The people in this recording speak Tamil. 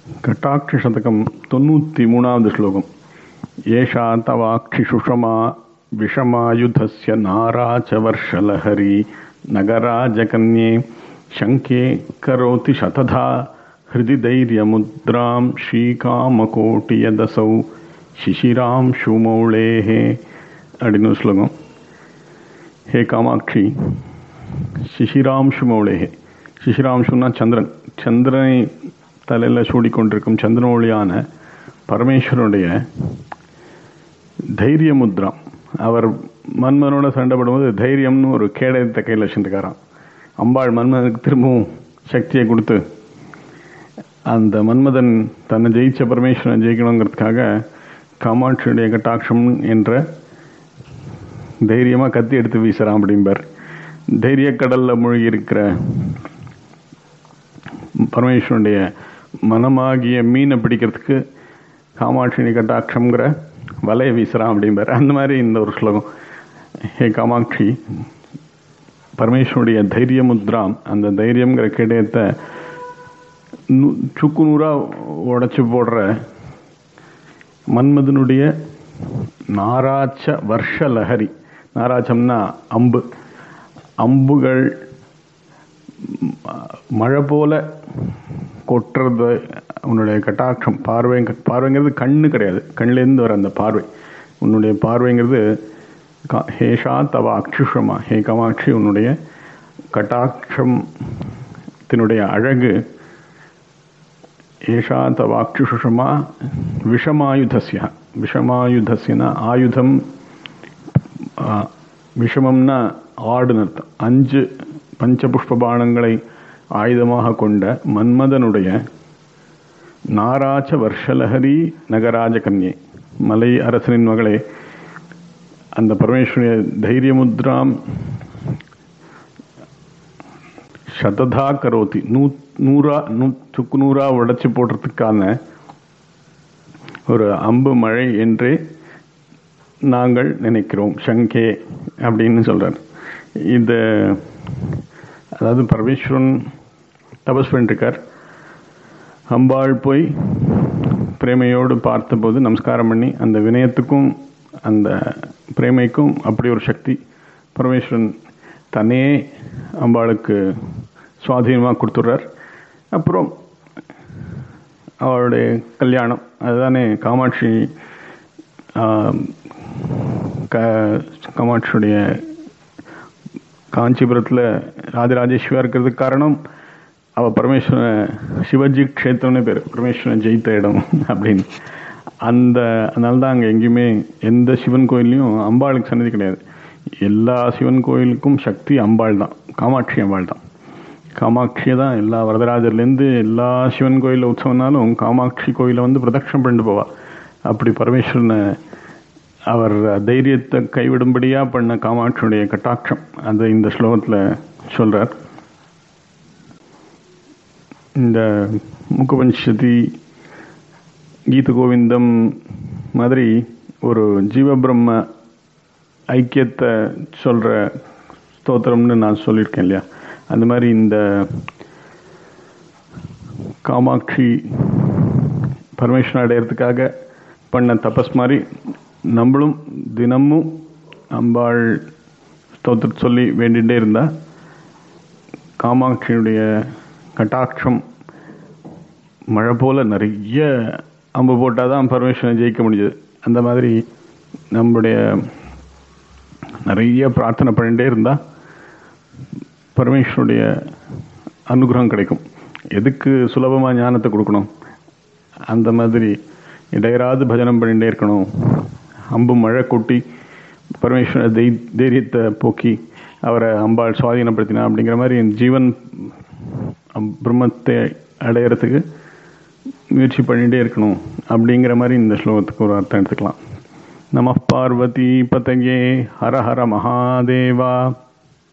கட்டாட்சசதகம் தொண்ணூற்றி மூணாவது ஸ்லோகம் ஏஷா தவாक्षि சுஷமா விஷமாயுதஸ்ய நாராச்ச வர்ஷலஹரி நகராஜகன்யே शङ्के करोति शतधा हृदि दैर्यमुद्रां श्रीकामकोटियदसौ शिशिरां शुमौळेः அப்படின்னு ஸ்லோகம் ஹே காமாட்சி சிசிராம்சுமௌளேஹே சிசிராம்சுன்னா சந்திரன் சந்திரனை தலையில் சூடிக்கொண்டிருக்கும் சந்திரன் ஒளியான பரமேஸ்வரனுடைய தைரிய முத்ராம் அவர் மன்மனோட சண்டை போடும்போது தைரியம்னு ஒரு கேடயத்தை கையில் வச்சுருக்காராம் அம்பாள் மன்மதனுக்கு திரும்பவும் சக்தியை கொடுத்து அந்த மன்மதன் தன்னை ஜெயிச்ச பரமேஸ்வரன் ஜெயிக்கணுங்கிறதுக்காக காமாட்சியுடைய கட்டாட்சம் என்ற தைரியமாக கத்தி எடுத்து வீசுறான் அப்படிம்பார் தைரிய கடலில் மூழ்கி இருக்கிற பரமேஸ்வரனுடைய மனமாகிய மீனை பிடிக்கிறதுக்கு காமாட்சியுடைய கட்டாட்சம்ங்கிற வலையை வீசுறான் அப்படிம்பார் அந்த மாதிரி இந்த ஒரு ஸ்லோகம் ஹே காமாட்சி பரமேஸ்வருடைய தைரிய முத்ராம் அந்த தைரியங்கிற கேடயத்தை சுக்கு நூறாக உடச்சி போடுற மன்மதனுடைய நாராச்ச வருஷ லஹரி நாராச்சம்னா அம்பு அம்புகள் மழை போல கொட்டுறது உன்னுடைய கட்டாட்சம் பார்வை பார்வைங்கிறது கண்ணு கிடையாது கண்ணிலேருந்து வர அந்த பார்வை உன்னுடைய பார்வைங்கிறது ஹேஷா தவ அக்ஷுஷமா ஹே காமாட்சி உன்னுடைய கட்டாட்சத்தினுடைய அழகு ஏஷா தவ அக்ஷுஷமா விஷமாயுதஸ்ய விஷமாயுதஸ்யனா ஆயுதம் விஷமம்னா ஆடுன்னு அர்த்தம் அஞ்சு பஞ்சபுஷ்ப பானங்களை ஆயுதமாக கொண்ட மன்மதனுடைய நாராச்ச வர்ஷலஹரி நகராஜ கன்யே மலை அரசனின் மகளே அந்த பரமேஸ்வரிய தைரியமுத்ராம் சததா கரோதி நூ நூறா நூ சுக்கு நூறா உடைச்சி போடுறதுக்கான ஒரு அம்பு மழை என்றே நாங்கள் நினைக்கிறோம் சங்கே அப்படின்னு சொல்கிறார் இது அதாவது பரமேஸ்வரன் தபஸ் பண்ணிருக்கார் அம்பாள் போய் பிரேமையோடு பார்த்தபோது நமஸ்காரம் பண்ணி அந்த வினயத்துக்கும் அந்த பிரேமைக்கும் அப்படி ஒரு சக்தி பரமேஸ்வரன் தன்னே அம்பாளுக்கு சுவாதீனமாக கொடுத்துட்றார் அப்புறம் அவளுடைய கல்யாணம் அதுதானே காமாட்சி க காமாட்சியுடைய காஞ்சிபுரத்தில் ராஜராஜேஸ்வரா இருக்கிறதுக்கு காரணம் அவள் பரமேஸ்வரன் சிவஜி க்ஷேத்திரம்னு பேர் பரமேஸ்வரன் ஜெயித்த இடம் அப்படின்னு அந்த அதனால தான் அங்கே எங்கேயுமே எந்த சிவன் கோயில்லையும் அம்பாளுக்கு சன்னதி கிடையாது எல்லா சிவன் கோயிலுக்கும் சக்தி அம்பாள் தான் காமாட்சி அம்பாள் தான் காமாட்சியை தான் எல்லா வரதராஜர்லேருந்து எல்லா சிவன் கோயிலில் உற்சவம்னாலும் காமாட்சி கோயிலை வந்து பிரதட்சணம் பண்ணிட்டு போவா அப்படி பரமேஸ்வரனை அவர் தைரியத்தை கைவிடும்படியாக பண்ண காமாட்சியுடைய கட்டாட்சம் அதை இந்த ஸ்லோகத்தில் சொல்கிறார் இந்த முகபஞ்சதி கீத கோவிந்தம் மாதிரி ஒரு ஜீவபிரம்ம ஐக்கியத்தை சொல்கிற ஸ்தோத்திரம்னு நான் சொல்லியிருக்கேன் இல்லையா அந்த மாதிரி இந்த காமாட்சி பரமேஸ்வரன் அடையிறதுக்காக பண்ண தபஸ் மாதிரி நம்மளும் தினமும் அம்பாள் ஸ்தோத்திர சொல்லி வேண்டிகிட்டே இருந்தால் காமாட்சியுடைய கட்டாட்சம் மழை போல் நிறைய அம்பு போட்டால் தான் பரமேஸ்வரனை ஜெயிக்க முடிஞ்சது அந்த மாதிரி நம்முடைய நிறைய பிரார்த்தனை பண்ணிகிட்டே இருந்தால் பரமேஸ்வருடைய அனுகிரகம் கிடைக்கும் எதுக்கு சுலபமாக ஞானத்தை கொடுக்கணும் அந்த மாதிரி இடையராது பஜனம் பண்ணிகிட்டே இருக்கணும் அம்பு மழை கொட்டி பரமேஸ்வர தை தைரியத்தை போக்கி அவரை அம்பாள் சுவாதீனப்படுத்தினா அப்படிங்கிற மாதிரி ஜீவன் பிரம்மத்தை அடையிறதுக்கு முயற்சி பண்ணிகிட்டே இருக்கணும் அப்படிங்கிற மாதிரி இந்த ஸ்லோகத்துக்கு ஒரு அர்த்தம் எடுத்துக்கலாம் நம பார்வதி பதங்கே ஹர ஹர மகாதேவா